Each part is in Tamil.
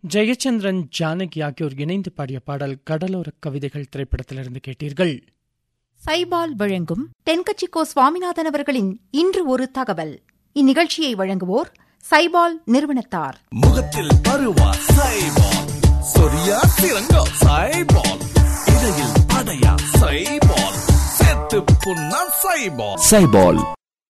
ஜெயச்சந்திரன் ஜானகி ஆகியோர் இணைந்து பாடிய பாடல் கடலோர கவிதைகள் திரைப்படத்திலிருந்து கேட்டீர்கள் சைபால் வழங்கும் தென்கட்சிக்கோ சுவாமிநாதன் அவர்களின் இன்று ஒரு தகவல் இந்நிகழ்ச்சியை வழங்குவோர் சைபால் நிறுவனத்தார் முகத்தில் பருவா சைபால் சொரியா சிறங்கோ சைபால் இடையில் அடையா சைபால் செத்து புண்ணா சைபால் சைபால்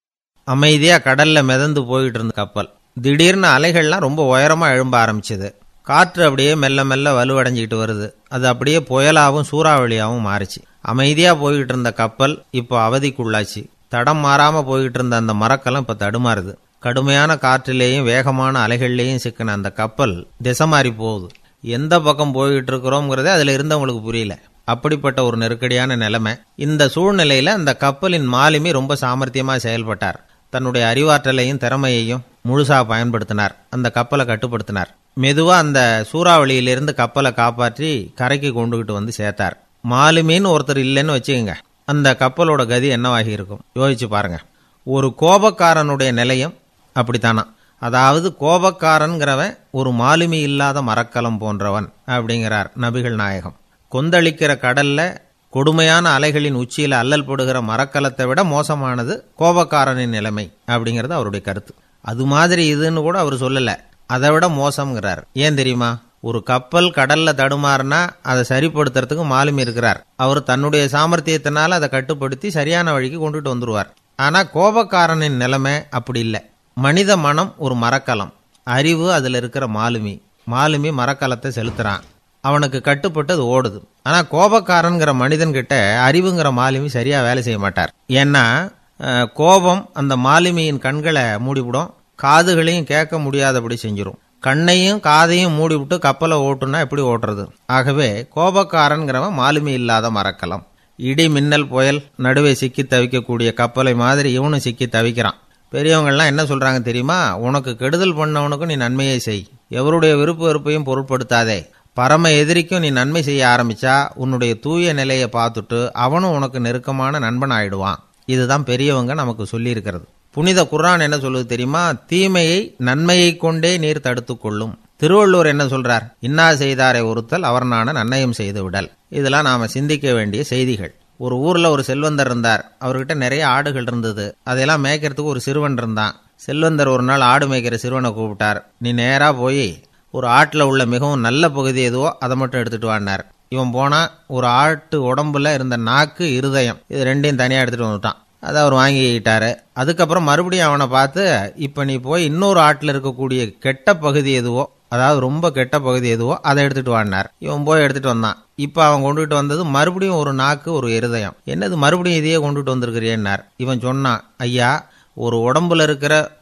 அமைதியா கடல்ல மிதந்து போயிட்டு இருந்த கப்பல் திடீர்னு அலைகள்லாம் ரொம்ப உயரமா எழும்ப ஆரம்பிச்சது காற்று அப்படியே மெல்ல மெல்ல வலுவடைஞ்சிக்கிட்டு வருது அது அப்படியே புயலாவும் சூறாவளியாவும் மாறிச்சு அமைதியா போயிட்டு இருந்த கப்பல் இப்போ அவதிக்குள்ளாச்சு தடம் மாறாம போயிட்டு இருந்த அந்த மரக்கலம் இப்ப தடுமாறுது கடுமையான காற்றிலேயும் வேகமான அலைகள்லேயும் சிக்கின அந்த கப்பல் திசை மாறி போகுது எந்த பக்கம் போயிட்டு இருக்கிறோங்கிறதே அதுல இருந்தவங்களுக்கு புரியல அப்படிப்பட்ட ஒரு நெருக்கடியான நிலைமை இந்த சூழ்நிலையில அந்த கப்பலின் மாலுமி ரொம்ப சாமர்த்தியமா செயல்பட்டார் தன்னுடைய அறிவாற்றலையும் திறமையையும் முழுசா பயன்படுத்தினார் அந்த கப்பலை கட்டுப்படுத்தினார் மெதுவா அந்த சூறாவளியிலிருந்து கப்பலை காப்பாற்றி கரைக்கு கொண்டுகிட்டு வந்து சேர்த்தார் மாலுமின்னு ஒருத்தர் இல்லைன்னு வச்சுக்கோங்க அந்த கப்பலோட கதி என்னவாகி இருக்கும் யோசிச்சு பாருங்க ஒரு கோபக்காரனுடைய நிலையம் அப்படித்தானா அதாவது கோபக்காரன்கிறவன் ஒரு மாலுமி இல்லாத மரக்கலம் போன்றவன் அப்படிங்கிறார் நபிகள் நாயகம் கொந்தளிக்கிற கடல்ல கொடுமையான அலைகளின் உச்சியில அல்லல் படுகிற மரக்கலத்தை விட மோசமானது கோபக்காரனின் நிலைமை அப்படிங்கிறது அவருடைய கருத்து அது மாதிரி இதுன்னு கூட அவர் சொல்லல அதை விட மோசம்ங்கிறார் ஏன் தெரியுமா ஒரு கப்பல் கடல்ல தடுமாறுனா அதை சரிப்படுத்துறதுக்கு மாலுமி இருக்கிறார் அவர் தன்னுடைய சாமர்த்தியத்தினால அதை கட்டுப்படுத்தி சரியான வழிக்கு கொண்டுட்டு வந்துருவார் ஆனா கோபக்காரனின் நிலைமை அப்படி இல்லை மனித மனம் ஒரு மரக்கலம் அறிவு அதுல இருக்கிற மாலுமி மாலுமி மரக்கலத்தை செலுத்துறான் அவனுக்கு கட்டுப்பட்டு அது ஓடுது ஆனா கோபக்காரன்கிற மனிதன் கிட்ட அறிவுங்கிற மாலுமி சரியா வேலை செய்ய மாட்டார் ஏன்னா அஹ், கோபம் அந்த மாலுமியின் கண்களை மூடிவிடும் காதுகளையும் கேட்க முடியாதபடி செஞ்சிரும் கண்ணையும் காதையும் மூடிவிட்டு கப்பலை ஓட்டுனா எப்படி ஓட்டுறது ஆகவே கோபக்காரன்கிறவன் மாலுமி இல்லாத மரக்கலம் இடி மின்னல் புயல் நடுவே சிக்கி தவிக்கக்கூடிய கப்பலை மாதிரி இவனும் சிக்கி தவிக்கிறான் பெரியவங்கள்லாம் என்ன சொல்றாங்க தெரியுமா உனக்கு கெடுதல் பண்ணவனுக்கும் நீ நன்மையை செய் எவருடைய விருப்பு வெறுப்பையும் பொருட்படுத்தாதே பரம எதிரிக்கும் நீ நன்மை செய்ய ஆரம்பிச்சா உன்னுடைய தூய நிலையை பார்த்துட்டு அவனும் உனக்கு நெருக்கமான நண்பன் ஆயிடுவான் இதுதான் பெரியவங்க நமக்கு சொல்லி இருக்கிறது புனித குர்ஆன் என்ன சொல்லுது தெரியுமா தீமையை நன்மையை கொண்டே நீர் தடுத்துக் கொள்ளும் திருவள்ளுவர் என்ன சொல்றார் இன்னா செய்தாரை ஒருத்தல் அவர் நான நன்னயம் செய்து விடல் இதெல்லாம் நாம சிந்திக்க வேண்டிய செய்திகள் ஒரு ஊர்ல ஒரு செல்வந்தர் இருந்தார் அவர்கிட்ட நிறைய ஆடுகள் இருந்தது அதையெல்லாம் மேய்க்கிறதுக்கு ஒரு சிறுவன் இருந்தான் செல்வந்தர் ஒரு நாள் ஆடு மேய்க்கிற சிறுவனை கூப்பிட்டார் நீ நேரா போய் ஒரு ஆட்டில் உள்ள மிகவும் நல்ல பகுதி எதுவோ அதை மட்டும் எடுத்துட்டு வானார் இவன் போனா ஒரு ஆட்டு உடம்புல இருந்த நாக்கு இருதயம் இது ரெண்டையும் தனியா எடுத்துட்டு வந்துட்டான் அதை அவர் வாங்கிக்கிட்டாரு அதுக்கப்புறம் மறுபடியும் அவனை பார்த்து இப்ப நீ போய் இன்னொரு ஆட்டில் இருக்கக்கூடிய கெட்ட பகுதி எதுவோ அதாவது ரொம்ப கெட்ட பகுதி எதுவோ அதை எடுத்துட்டு வாடினார் இவன் போய் எடுத்துட்டு வந்தான் இப்ப அவன் கொண்டுட்டு வந்தது மறுபடியும் ஒரு நாக்கு ஒரு இருதயம் என்னது மறுபடியும் இதையே கொண்டுட்டு வந்திருக்கிறியன்னார் இவன் சொன்னான் ஐயா ஒரு உடம்புல இருக்கிற